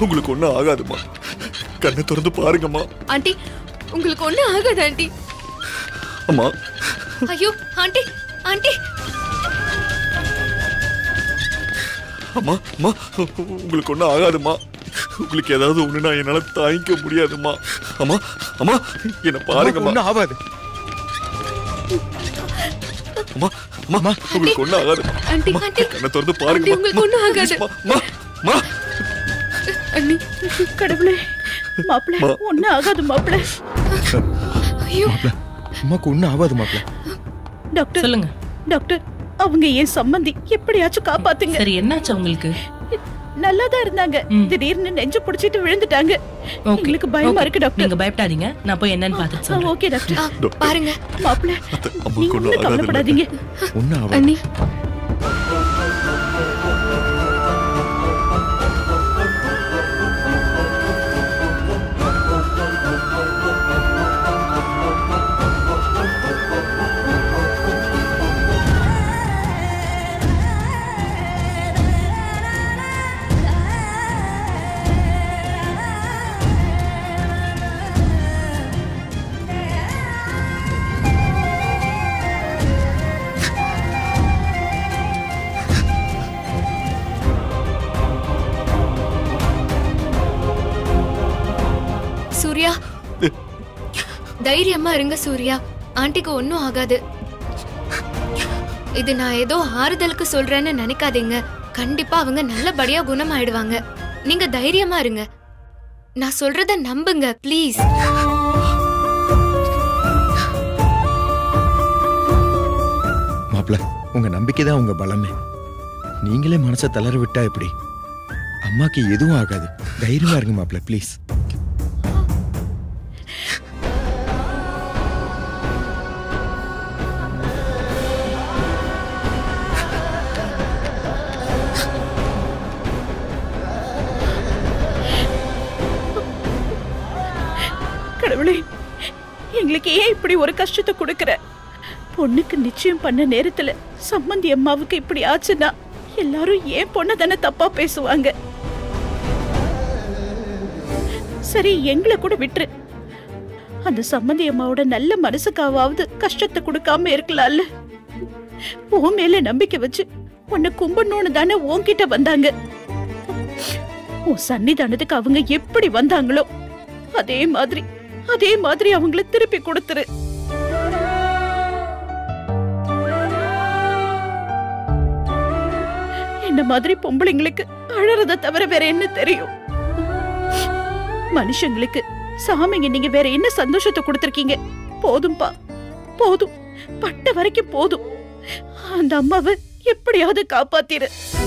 உங்களுக்கு ஒண்ணும் ஆகாதும்மா கண்ணை திறந்து பாருங்கம்மா ஆண்டி உங்களுக்கு ஒண்ணும் ஆகாது ஆண்டி அம்மா ஐயோ ஆண்டி ஆண்டி அம்மா அம்மா உங்களுக்கு ஒன்றும் ஆகாதும்மா உங்களுக்கு ஏதாவது ஒண்ணுனா என்னால தாங்கிக்க முடியாதும்மா அம்மா அம்மா என்ன பாருங்கம்மா ஒன்றும் ஆகாது அம்மா அம்மா உங்களுக்கு ஒன்றும் ஆகாது ஆண்டி அம்மா, ஆண்டி கண்ணை திறந்து ஆண்டி, பாருங்க உங்களுக்கு ஒண்ணும் ஆகாது. மா அண்ணி கடவுளே மாப்பிள்ள மா. ஒண்ணு ஆகாது மாப்பிள்ள ஐயோ அம்மாக்கு ஒன்றும் ஆகாது மாப்பிள்ள டாக்டர் சொல்லுங்க டாக்டர் அவங்க என் சம்மந்தி எப்படியாச்சும் காப்பாத்துங்க சரி என்னாச்சு உங்களுக்கு நல்லா தான் இருந்தாங்க ம். திடீர்னு நெஞ்சு புடிச்சிட்டு விழுந்துட்டாங்க Okay. எங்களுக்கு பயமா Okay. இருக்கு டாக்டர் நீங்க பயப்படாதீங்க நான் போய் என்னன்னு பார்த்துட்டு சொல்றேன் ஓகே டாக்டர் ஆ, பாருங்க மாப்பிள்ள அம்மா நீங்க கொண்டு ஒண்ணும் ஆகாது கவலைப்படாதீங்க ஒன்றும் ஆகாது அண்ணி சூர்யா தைரியமா இருங்க சூர்யா ஆண்டிக்கு ஒன்னும் ஆகாது இது நான் ஏதோ ஆறுதலுக்கு சொல்றேன்னு நினைக்காதீங்க கண்டிப்பா அவங்க நல்லபடியா குணமாயிடுவாங்க நீங்க தைரியமா இருங்க நான் சொல்றத நம்புங்க ப்ளீஸ் மாப்பிள்ள உங்க நம்பிக்கை தான் உங்க பலமே நீங்களே மனசை தளர விட்டா எப்படி அம்மாக்கு எதுவும் ஆகாது தைரியமா இருங்க மாப்பிள்ள ப்ளீஸ் கடவுளே எங்களுக்கு ஏன் இப்படி ஒரு கஷ்டத்தை கொடுக்கற பொண்ணுக்கு நிச்சயம் பண்ண நேரத்துல சம்மந்தி அம்மாவுக்கு இப்படி ஆச்சுன்னா எல்லாரும் ஏன் பொண்ணை தானே தப்பா பேசுவாங்க சரி எங்களை கூட விட்டுரு அந்த சம்மந்தி அம்மாவோட நல்ல மனசுக்காவது கஷ்டத்தை கொடுக்காம இருக்கலாம்ல உன் மேல நம்பிக்கை வச்சு உன்னை கும்பிடணும்னு தானே உன்கிட்ட வந்தாங்க உன் சன்னிதானத்துக்கு அவங்க எப்படி வந்தாங்களோ அதே மாதிரி அதே மாதிரி அவங்கள திருப்பி கொடுத்துரு என்ன மாதிரி பொம்பளைங்களுக்கு அழறத தவிர வேற என்ன தெரியும் மனுஷங்களுக்கு சாமிங்க நீங்க வேற என்ன சந்தோஷத்தை கொடுத்திருக்கீங்க போதும்பா போதும் பட்ட வரைக்கும் போதும் அந்த அம்மாவை எப்படியாவது காப்பாத்திரு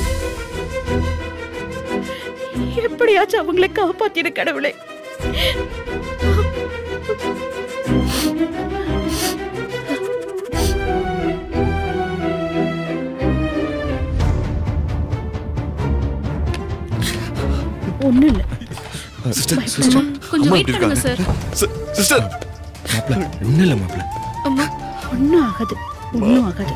எப்படியாச்சும் அவங்களை காப்பாத்திரு கடவுளே ஒண்ணும் இல்ல சிஸ்டர் அம்மா, சிஸ்டர் கொஞ்சம் அம்மா வெயிட் எப்படி பண்ணுங்க இருக்காங்க சார் சி- சிஸ்டர் மாப்பிள்ள ஒன்றும் இல்லை மாப்பிள்ள அம்மா ஒண்ணும் ஆகாது ஒண்ணும் ஆகாது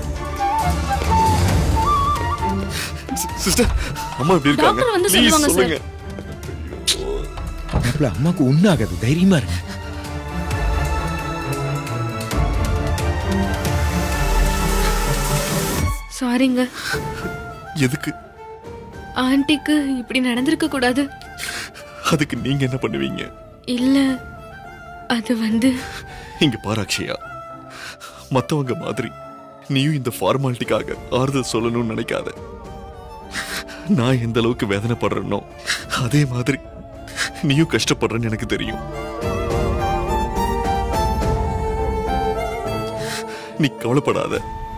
சி- சிஸ்டர் அம்மா எப்படி இருக்காங்க டாக்டர் வந்து Please சொல்லுவாங்க, சொல்லுங்க மாப்பிள்ள அம்மாக்கு ஒன்றும் ஆகாது தைரியமா இருங்க சாரிங்க எதுக்கு ஆண்டிக்கு இப்படி நடந்திருக்க கூடாது அதுக்கு நீங்க என்ன பண்ணுவீங்க இல்ல அது வந்து இங்க பாரு அக்ஷயா மத்தவங்க மாதிரி நீயும் இந்த ஃபார்மாலிட்டிக்காக ஆறுதல் சொல்லணும்னு நினைக்காத நான் எந்த அளவுக்கு வேதனைப்படுறேனோ அதே மாதிரி நீயும் கஷ்டப்படுறேன்னு எனக்கு தெரியும் நீ கவலைப்படாத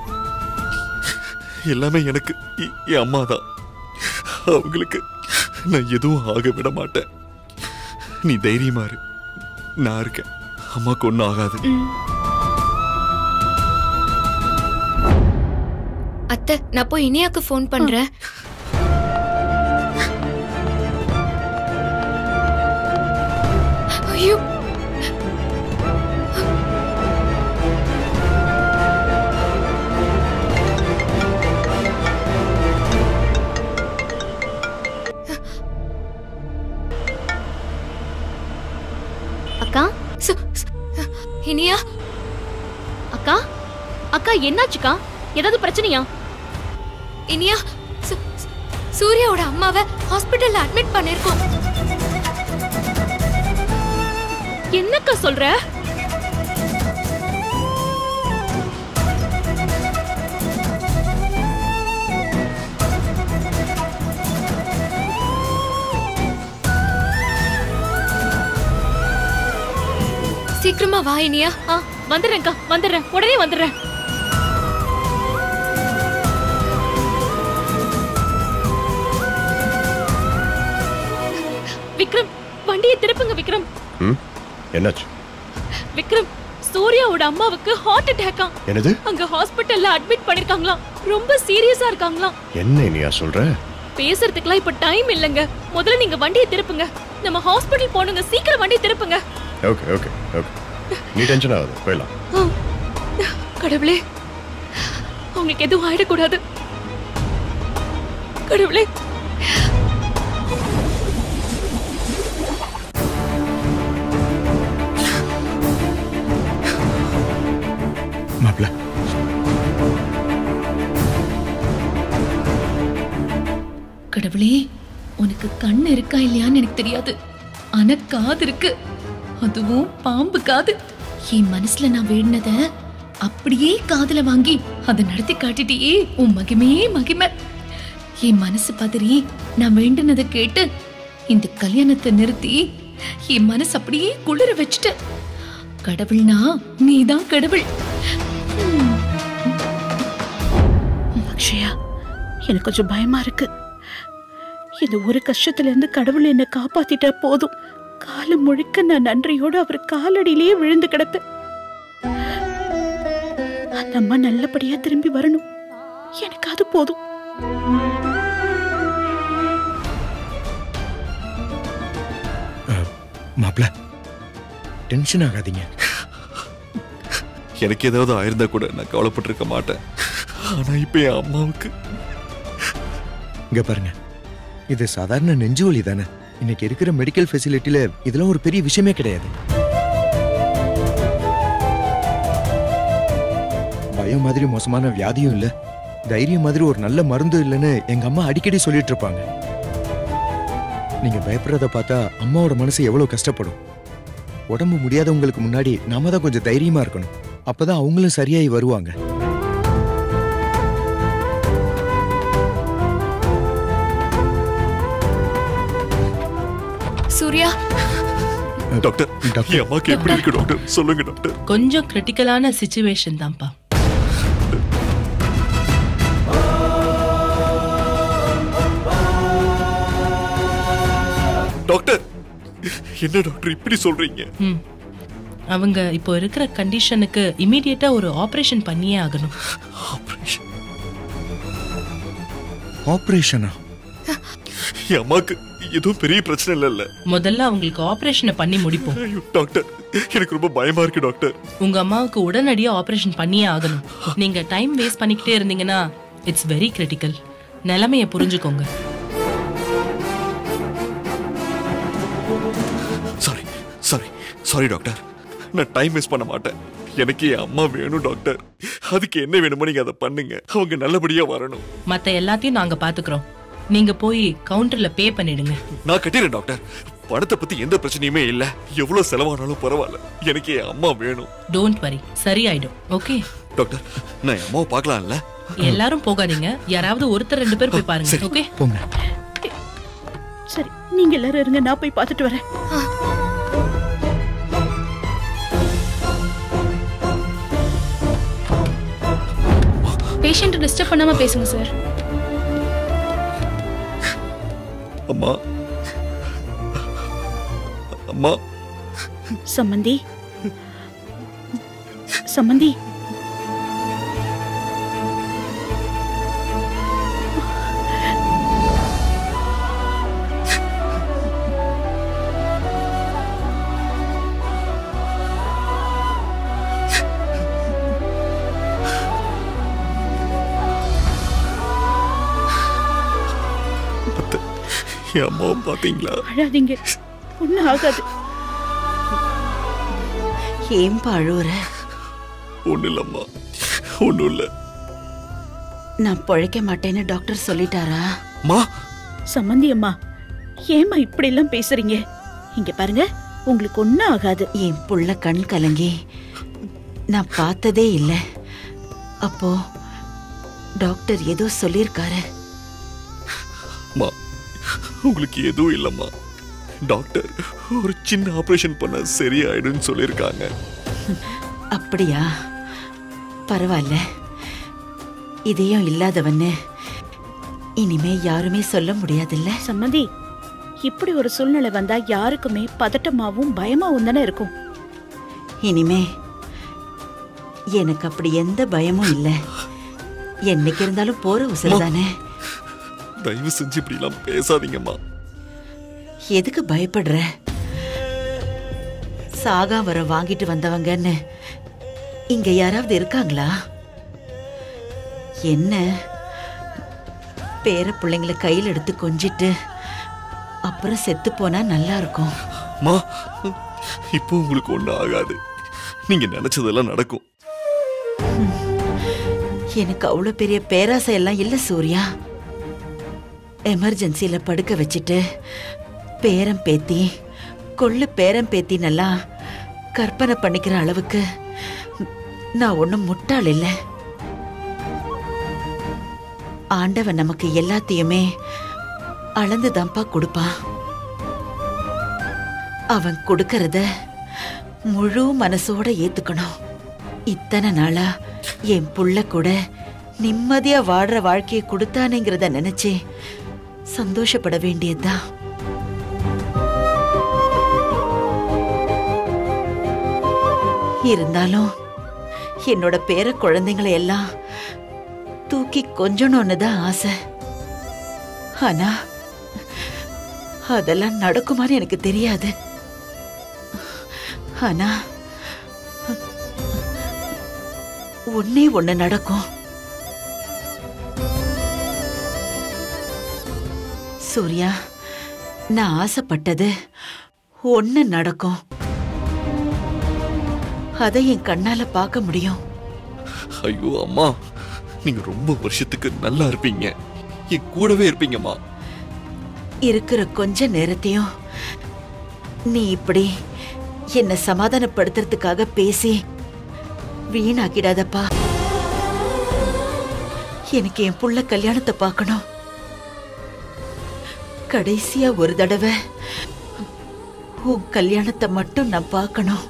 எல்லாமே எனக்கு எ- என் அம்மா தான் அவங்களுக்கு நான் எதுவும் ஆக விட மாட்டேன் நீ தைரியமா இரு நான் இருக்கேன் அம்மாக்கு ஒன்றும் ஆகாது அத்தை நான் போய் இனியாக்கு ஃபோன் பண்றேன் ஐயோ அக்கா சு- சு- இனியா அக்கா அக்கா என்னாச்சுக்கா ஏதாவது பிரச்சனையா இனியா சு- சு- சூர்யாவோட அம்மாவை ஹாஸ்பிட்டல்ல அட்மிட் பண்ணிருக்கோம் என்னக்கா சொல்ற சீக்கிரமா வா இனியா ஆ வந்துடுறேன்க்கா வந்துடுறேன் உடனே வந்துடுறேன் விக்ரம் வண்டியை திருப்புங்க விக்ரம் ம் என்னாச்சு விக்ரம் சூர்யாவோட அம்மாவுக்கு ஹார்ட் அட்டாக்கா என்னது அங்க ஹாஸ்பிட்டல்ல அட்மிட் பண்ணிருக்காங்களாம் ரொம்ப சீரியஸா இருக்காங்களாம் என்ன இனியா சொல்ற பேசுறதுக்குலாம் இப்ப டைம் இல்லைங்க முதல்ல நீங்க வண்டியை திருப்புங்க நம்ம ஹாஸ்பிட்டல் போனுங்க சீக்கிரம் வண்டியை திருப்புங்க ஓகே ஓகே ஓகே நீ டென்ஷன் ஆகாது போயிடலாம் ஆ. கடவுளே அவங்களுக்கு எதுவும் ஆயிடக்கூடாது கடவுளே மாப்பிள்ள கடவுளே உனக்கு கண் இருக்கா இல்லையான்னு எனக்கு தெரியாது ஆனா காது இருக்கு அதுவும் பாம்பு காது என் மனசுல நான் வேடினத அப்படியே காதுல வாங்கி அதை நடத்தி காட்டிட்டியே உன் மகிமையே மகிமை என் மனசு பதறி நான் வேண்டினதை கேட்டு இந்த கல்யாணத்தை நிறுத்தி என் மனசு அப்படியே குளிர வச்சுட்ட கடவுள்னா நீதான் கடவுள் அக்ஷயா எனக்கு கொஞ்சம் பயமா இருக்கு இந்த ஒரு கஷ்டத்துல இருந்து கடவுள் என்னை காப்பாத்திட்டா போதும் காலம் முழுக்க நான் நன்றியோட அவர் காலடியிலேயே விழுந்து கிடப்பேன் அந்த அம்மா நல்லபடியா திரும்பி வரணும் எனக்கு அது போதும் மாப்பிள்ள டென்ஷன் ஆகாதீங்க எனக்கு ஏதாவது ஆயிருந்தா கூட நான் கவலைப்பட்டிருக்க மாட்டேன் ஆனா இப்ப என் அம்மாவுக்கு இங்க பாருங்க இது சாதாரண நெஞ்சு வலி தானே இன்னைக்கு இருக்கிற மெடிக்கல் ஃபெசிலிட்டில இதெல்லாம் ஒரு பெரிய விஷயமே கிடையாது பயம் மாதிரி மோசமான வியாதியும் இல்ல தைரியம் மாதிரி ஒரு நல்ல மருந்து இல்லைன்னு எங்க அம்மா அடிக்கடி சொல்லிட்டு இருப்பாங்க நீங்க பயப்படுறத பார்த்தா அம்மாவோட மனசு எவ்வளவு கஷ்டப்படும் உடம்பு முடியாதவங்களுக்கு முன்னாடி நாம தான் கொஞ்சம் தைரியமா இருக்கணும் அப்பதான் அவங்களும் சரியாயி வருவாங்க சூர்யா டாக்டர் டாக்டர். என் அம்மாக்கு எப்படி இருக்கு டாக்டர் சொல்லுங்க டாக்டர் கொஞ்சம் கிரிட்டிக்கலான சுச்சுவேஷன் தான்ப்பா டாக்டர் என்ன டாக்டர் இப்படி சொல்றீங்க ம் அவங்க இப்போ இருக்கிற கண்டிஷனுக்கு இமீடியட்டா ஒரு ஆபரேஷன் பண்ணியே ஆகணும் ஆபரேஷன் ஆபரேஷனா என் அம்மாக்கு எதுவும் பெரிய பிரச்சனை இல்லைல்ல முதல்ல அவங்களுக்கு ஆபரேஷனை பண்ணி முடிப்போம் ஐயோ டாக்டர் எனக்கு ரொம்ப பயமா இருக்கு டாக்டர் உங்க அம்மாவுக்கு உடனடியா ஆபரேஷன் பண்ணியே ஆகணும் நீங்க டைம் வேஸ்ட் பண்ணிக்கிட்டே இருந்தீங்கன்னா இட்ஸ் வெரி கிரிட்டிக்கல் நிலைமைய புரிஞ்சுக்கோங்க சாரி சாரி சாரி டாக்டர் நான் டைம் வேஸ்ட் பண்ண மாட்டேன் எனக்கு என் அம்மா வேணும் டாக்டர் அதுக்கு என்ன வேணுமோ நீங்க அதை பண்ணுங்க அவங்க நல்லபடியா வரணும் மத்த எல்லாத்தையும் நாங்க பாத்துக்கிறோம் நீங்க போய் கவுண்டர்ல பே பண்ணிடுங்க நான் கட்டிடுறேன் டாக்டர் பணத்தை பத்தி எந்த பிரச்சனையுமே இல்ல எவ்வளவு செலவானாலும் பரவாயில்ல எனக்கு என் அம்மா வேணும் டோன்ட் வரி சரியாயிடும் ஓகே டாக்டர் நான் என் அம்மாவை பார்க்கலாம்ல எல்லாரும் போகாதீங்க யாராவது ஒருத்தர் ரெண்டு பேர் போய் பாருங்க சரி. ஓகே போங்க சரி நீங்க எல்லாரும் இருங்க நான் போய் பார்த்துட்டு வரேன் பேஷண்ட் டிஸ்டர்ப் பண்ணாம பேசுங்க சார் அம்மா அம்மா சம்மந்தி சம்மந்தி அத்தை, என் அம்மாவை பாத்தீங்களா அழாதீங்க ஒன்னும் ஆகாது ஏன்பா அழுவுற ஒண்ணு இல்லம்மா ஒண்ணும் இல்ல நான் பொழைக்க மாட்டேன்னு டாக்டர் சொல்லிட்டாரா மா சம்மந்தி அம்மா ஏம்மா இப்படி எல்லாம் பேசுறீங்க இங்க பாருங்க உங்களுக்கு ஒண்ணும் ஆகாது என் புள்ள கண் கலங்கி நான் பார்த்ததே இல்லை அப்போ டாக்டர் ஏதோ சொல்லியிருக்காரு மா உங்களுக்கு எதுவும் இல்லம்மா டாக்டர் ஒரு சின்ன ஆபரேஷன் பண்ண சரியாயிடும்னு சொல்லியிருக்காங்க அப்படியா பரவாயில்ல இதயம் இல்லாதவன்னு இனிமே யாருமே சொல்ல முடியாதுல்ல சம்மந்தி இப்படி ஒரு சூழ்நிலை வந்தா யாருக்குமே பதட்டமாவும் பயமாவும் தானே இருக்கும் இனிமே எனக்கு அப்படி எந்த பயமும் இல்ல என்னைக்கு இருந்தாலும் போற உசுறு தானே தயவு செஞ்சு இப்படி எல்லாம் பேசாதீங்கம்மா எதுக்கு பயப்படுற சாகா வர வாங்கிட்டு வந்தவங்கன்னு இங்க யாராவது இருக்காங்களா என்ன பேர பிள்ளைங்களை கையில் எடுத்து கொஞ்சிட்டு அப்புறம் செத்து போனா நல்லா இருக்கும் மா இப்போ உங்களுக்கு ஒண்ணும் ஆகாது நீங்க நினைச்சதெல்லாம் நடக்கும் எனக்கு அவ்வளோ பெரிய பேராசை எல்லாம் இல்ல சூர்யா எமர்ஜென்சில படுக்க வச்சுட்டு பேரம் பேத்தி கொள்ளு பேரம் பேத்தினெல்லாம் கற்பனை பண்ணிக்கிற அளவுக்கு நான் ஒன்றும் முட்டாள் இல்லை ஆண்டவன் நமக்கு எல்லாத்தையுமே அளந்துதான்ப்பா கொடுப்பான் அவன் கொடுக்கறத முழு மனசோட ஏத்துக்கணும் இத்தனை நாளா என் புள்ள கூட நிம்மதியா வாடுற வாழ்க்கையை கொடுத்தானேங்கிறத நினைச்சு சந்தோஷப்பட வேண்டியதுதான் இருந்தாலும் என்னோட பேர குழந்தைங்களை எல்லாம் தூக்கி கொஞ்சணும்னு தான் ஆசை ஆனா அதெல்லாம் நடக்குமான்னு எனக்கு தெரியாது ஆனா ஒன்னே ஒண்ணு நடக்கும் சூர்யா நான் ஆசைப்பட்டது ஒண்ணு நடக்கும் அதை என் கண்ணால பார்க்க முடியும் ஐயோ அம்மா நீங்க ரொம்ப வருஷத்துக்கு நல்லா இருப்பீங்க என் கூடவே இருப்பீங்கம்மா இருக்கிற கொஞ்ச நேரத்தையும் நீ இப்படி என்ன சமாதானப்படுத்துறதுக்காக பேசி வீணாக்கிடாதப்பா எனக்கு என் புள்ள கல்யாணத்தை பார்க்கணும் கடைசியா ஒரு தடவை உன் கல்யாணத்தை மட்டும் நான் பார்க்கணும்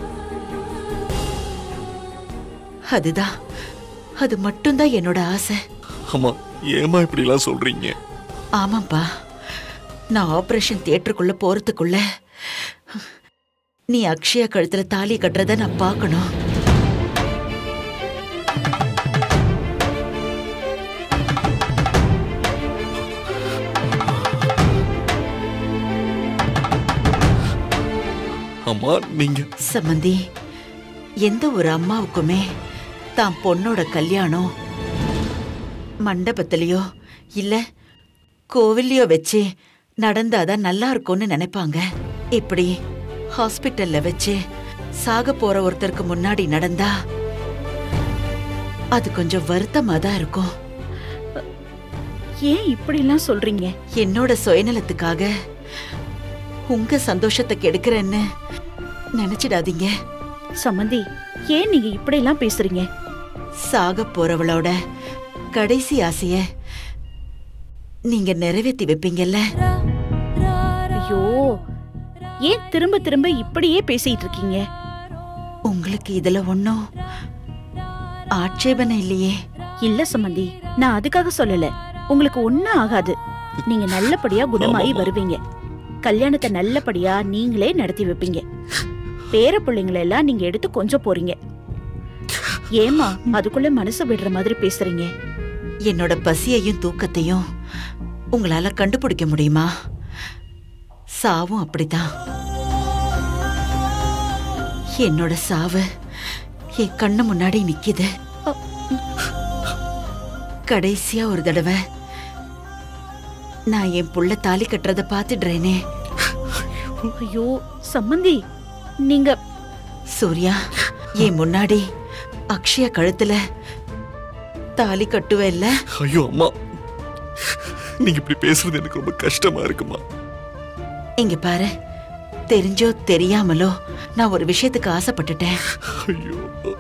அதுதான் அது மட்டும்தான் என்னோட ஆசை அம்மா ஏமா இப்படி எல்லாம் சொல்றீங்க ஆமாப்பா நான் ஆபரேஷன் தியேட்டருக்குள்ள போறதுக்குள்ள நீ அக்ஷயா கழுத்துல தாலி கட்டுறத நான் பார்க்கணும் அம்மா நீங்க சம்மந்தி எந்த ஒரு அம்மாவுக்குமே தான் பொண்ணோட கல்யாணம் மண்டபத்திலயோ இல்ல கோவில்லையோ வச்சு நடந்தாதான் நல்லா இருக்கும்னு நினைப்பாங்க இப்படி ஹாஸ்பிட்டல்ல வச்சு சாக போற ஒருத்தருக்கு முன்னாடி நடந்தா அது கொஞ்சம் வருத்தமா தான் இருக்கும் ஏன் இப்படி எல்லாம் சொல்றீங்க என்னோட சுயநலத்துக்காக உங்க சந்தோஷத்தை கெடுக்கிறேன்னு நினைச்சிடாதீங்க சம்மந்தி ஏன் நீங்க இப்படி எல்லாம் பேசுறீங்க சாக போறவளோட கடைசி ஆசைய நீங்க நிறைவேத்தி வைப்பீங்கல்ல ஐயோ ஏன் திரும்ப திரும்ப இப்படியே பேசிட்டு இருக்கீங்க உங்களுக்கு இதுல ஒன்னும் ஆட்சேபனை இல்லையே இல்ல சம்மந்தி நான் அதுக்காக சொல்லல உங்களுக்கு ஒண்ணும் ஆகாது நீங்க நல்லபடியா குணமாயி ஆமாம்மா. வருவீங்க கல்யாணத்தை நல்லபடியா நீங்களே நடத்தி வைப்பீங்க பேர பிள்ளைங்களை எல்லாம் நீங்க எடுத்து கொஞ்சம் போறீங்க ஏமா அதுக்குள்ள மனசு விடுற மாதிரி பேசுறீங்க என்னோட பசியையும் தூக்கத்தையும் உங்களால கண்டுபிடிக்க முடியுமா சாவும் அப்படித்தான் என்னோட சாவு என் கண்ணு முன்னாடி நிக்குது கடைசியா ஒரு தடவை நான் என் புள்ள தாலி கட்டுறத பாத்துடுறேனே ஐயோ சம்மந்தி நீங்க சூர்யா என் முன்னாடி அக்ஷயா கழுத்துல தாலி கட்டுவேல்ல ஐயோ அம்மா நீங்க இப்படி பேசுறது எனக்கு ரொம்ப கஷ்டமா இருக்குமா இங்க பாரு தெரிஞ்சோ தெரியாமலோ நான் ஒரு விஷயத்துக்கு ஆசைப்பட்டுட்டேன் ஐயோ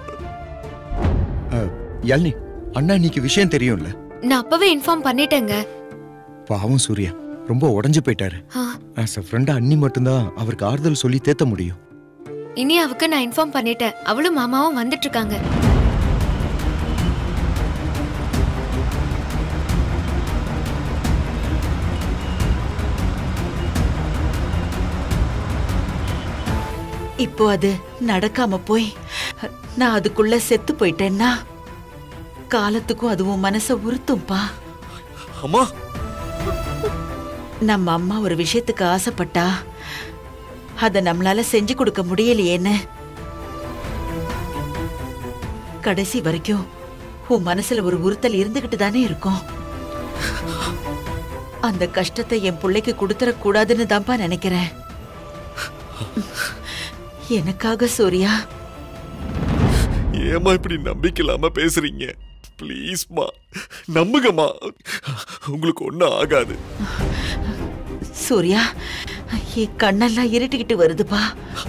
அஹ், யாழினி அண்ணா இன்னைக்கு விஷயம் தெரியும்ல நான் அப்பவே இன்ஃபார்ம் பண்ணிட்டேங்க பாவம் சூர்யா ரொம்ப உடைஞ்சு போயிட்டாரு ஆ, ஆஸ் அ ஃப்ரெண்டா அண்ணி மட்டும்தான் அவருக்கு ஆறுதல் சொல்லி தேத்த முடியும் இனி அவக்கு நான் இன்ஃபார்ம் பண்ணிட்டேன் அவளும் மாமாவும் வந்துட்டு இருக்காங்க இப்போ அது நடக்காம போய் நான் அதுக்குள்ள செத்து போயிட்டேன்னா காலத்துக்கும் அதுவும் மனச உறுத்தும்பா அம்மா நம்ம அம்மா ஒரு விஷயத்துக்கு ஆசைப்பட்டா அத நம்மளால செஞ்சு கொடுக்க முடியலையேன்னு கடைசி வரைக்கும் உன் மனசுல ஒரு உறுத்தல் இருந்துகிட்டு தானே இருக்கும் அந்த கஷ்டத்தை என் பிள்ளைக்கு கொடுத்துட கூடாதுன்னு தான்ப்பா நினைக்கிறேன் எனக்காக சூர்யா ஏமா இப்படி நம்பிக்கை இல்லாம பேசுறீங்க ப்ளீஸ்மா நம்புங்கம்மா உங்களுக்கு ஒண்ணும் ஆகாது சூர்யா என் கண்ணெல்லாம் இருட்டிக்கிட்டு வருதுப்பா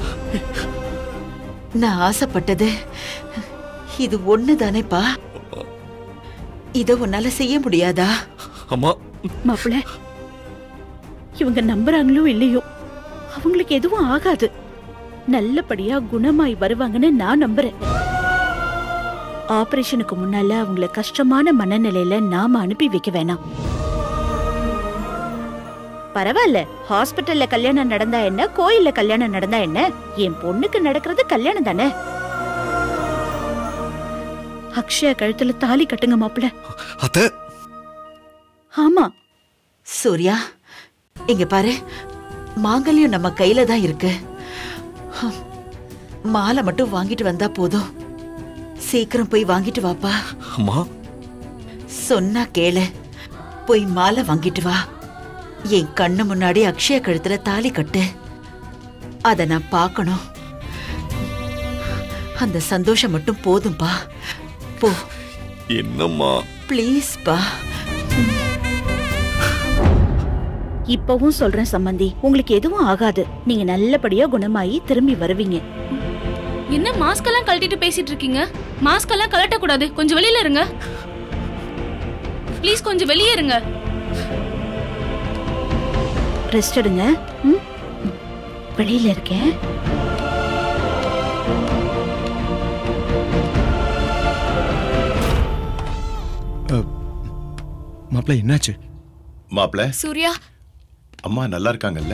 நான் ஆசைப்பட்டது இது ஒண்ணு தானேப்பா இத உன்னால செய்ய முடியாதா அம்மா மாப்பிள இவங்க நம்புறாங்களோ இல்லையோ அவங்களுக்கு எதுவும் ஆகாது நல்லபடியா குணமாய் வருவாங்கன்னு நான் நம்புறேன் ஆபரேஷனுக்கு முன்னால அவங்கள கஷ்டமான மனநிலையில நாம அனுப்பி வைக்க வேணாம் பரவாயில்ல ஹாஸ்பிட்டல்ல கல்யாணம் நடந்தா என்ன கோயில்ல கல்யாணம் நடந்தா என்ன என் பொண்ணுக்கு நடக்கிறது கல்யாணம் தானே அக்ஷயா கழுத்துல தாலி கட்டுங்க மாப்பிள அத்த ஆமா சூர்யா இங்க பாரு மாங்கல்யம் நம்ம கையில தான் இருக்கு ஹம், மாலை மட்டும் வாங்கிட்டு வந்தா போதும் சீக்கிரம் போய் வாங்கிட்டு வாப்பா அம்மா சொன்னா கேளு போய் மாலை வாங்கிட்டு வா என் கண்ணு முன்னாடி அக்ஷய கழுத்துல தாலி கட்டு அத நான் பார்க்கணும் அந்த சந்தோஷம் மட்டும் போதும்பா போ என்னம்மா ப்ளீஸ் பா இப்பவும் சொல்றேன் சம்பந்தி உங்களுக்கு எதுவும் ஆகாது நீங்க நல்லபடியா குணமாயி திரும்பி வருவீங்க என்ன மாஸ்க் எல்லாம் கழட்டிட்டு பேசிட்டு இருக்கீங்க மாஸ்க் எல்லாம் கழட்ட கூடாது கொஞ்சம் வெளியில இருங்க ப்ளீஸ் கொஞ்சம் வெளியே இருங்க ரெஸ்ட் எடுங்க ம்? வெளியில இருக்கேன் மாப்பிள்ள என்னாச்சு மாப்பிள சூர்யா அம்மா நல்லா இருக்காங்கல்ல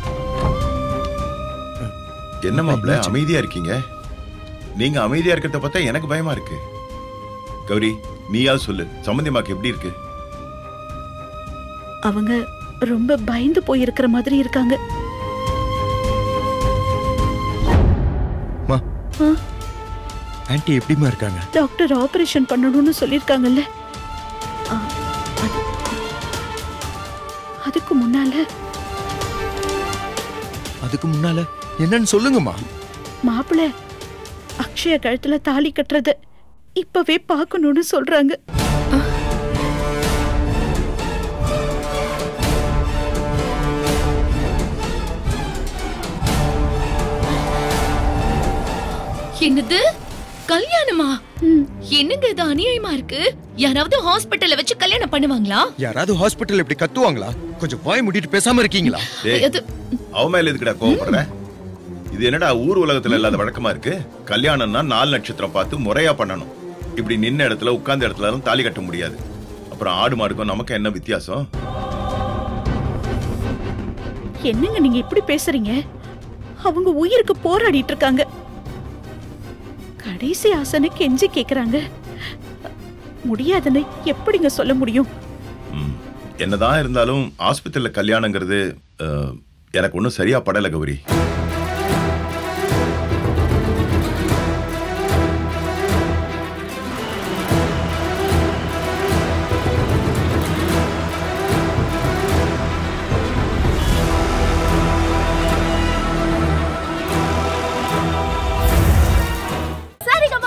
என்ன மாப்பிள அமைதியா இருக்கீங்க நீங்க அமைதியா இருக்கிறத பார்த்தா எனக்கு பயமா இருக்கு கௌரி நீயா சொல்லு சம்பந்தியமாக்கு எப்படி இருக்கு அவங்க ரொம்ப பயந்து போயிருக்கிற மாதிரி இருக்காங்க மா ஆ, ஆன்ட்டி எப்படிமா இருக்காங்க டாக்டர் ஆபரேஷன் பண்ணணும்னு சொல்லிருக்காங்கல்ல ஆ, அது- அதுக்கு முன்னால அதுக்கு முன்னால என்னன்னு சொல்லுங்கம்மா மாப்பிள்ள அக்ஷய கழுத்துல தாலி கட்டுறத இப்பவே பார்க்கணும்னு சொல்றாங்க என்னது கல்யாணமா என்னங்க இது அநியாயமா இருக்கு யாராவது ஹாஸ்பிட்டல்ல வச்சு கல்யாணம் பண்ணுவாங்களா யாராவது ஹாஸ்பிட்டல் இப்படி கத்துவாங்களா கொஞ்சம் வாய் மூடிட்டு பேசாம இருக்கீங்களா டேய் அது அவ மேல எதுக்குடா கோவப்படுற இது என்னடா ஊர் உலகத்துல இல்லாத வழக்கமா இருக்கு கல்யாணம்னா நாலு நட்சத்திரம் பார்த்து முறையா பண்ணணும் இப்படி நின்ன இடத்துல உட்கார்ந்த இடத்துல எல்லாம் தாலி கட்ட முடியாது அப்புறம் ஆடு மாடுக்கும் நமக்கு என்ன வித்தியாசம் என்னங்க நீங்க இப்படி பேசுறீங்க அவங்க உயிருக்கு போராடிட்டு இருக்காங்க கடைசி ஆசனை கெஞ்சி கேக்குறாங்க முடியாதுன்னு எப்படிங்க சொல்ல முடியும் ம். என்னதான் இருந்தாலும் ஆஸ்பத்திரியில கல்யாணங்கிறது அஹ், எனக்கு ஒன்றும் சரியா படல Gowri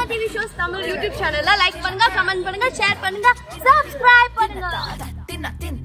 TV shows Tamil YouTube சேனல்ல லைக் பண்ணுங்க கமெண்ட் பண்ணுங்க ஷேர் பண்ணுங்க சப்ஸ்கிரைப் பண்ணுங்க